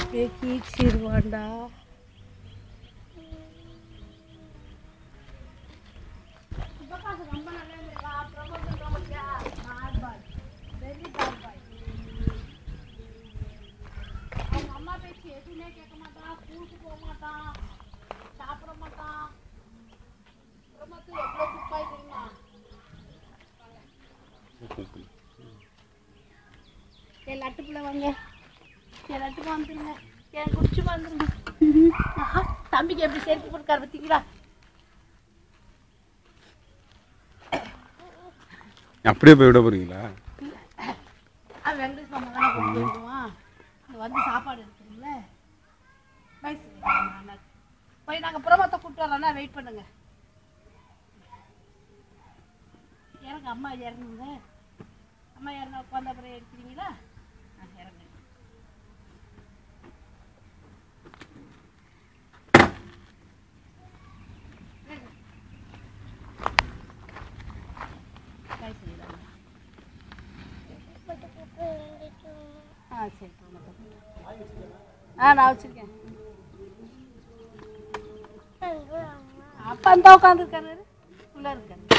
அப்படியே கீச்சிருவான்டா அவங்க அம்மா பேச்சு எதுவுமே கேட்க மாட்டான் ஸ்கூலுக்கு போக மாட்டான் சாப்பிட மாட்டான் பிரம்மத்து எவ்வளோ துப்பாய் தெரியுமா என் லட்டு பிள்ளை வாங்க என் லட்டுக்கு வந்துருங்க என் குடிச்சு வந்துருங்க ஆஹா, தம்பிக்கு எப்படி செருப்பு கொடுக்காரு பார்த்தீங்களா அப்படியே போய் விட போறீங்களா ஆ வெங்கடேஷ் மாமா தானே கொண்டு போயிடுவான் இங்க வந்து சாப்பாடு எடுத்துருங்கள போய் நாங்கள் புறமத்தை கூப்பிட்டு வரோம்னா வெயிட் பண்ணுங்க இறங்க அம்மா இறங்குங்க அம்மா இறங்க உட்காந்த அப்புறம் எடுக்கிறீங்களா ஆ இறங்க கை செய்யலாம் ஆ சரி ஆ நான் வச்சிருக்கேன் அப்பா அந்த உட்காந்துருக்காரு உள்ள இருக்காரு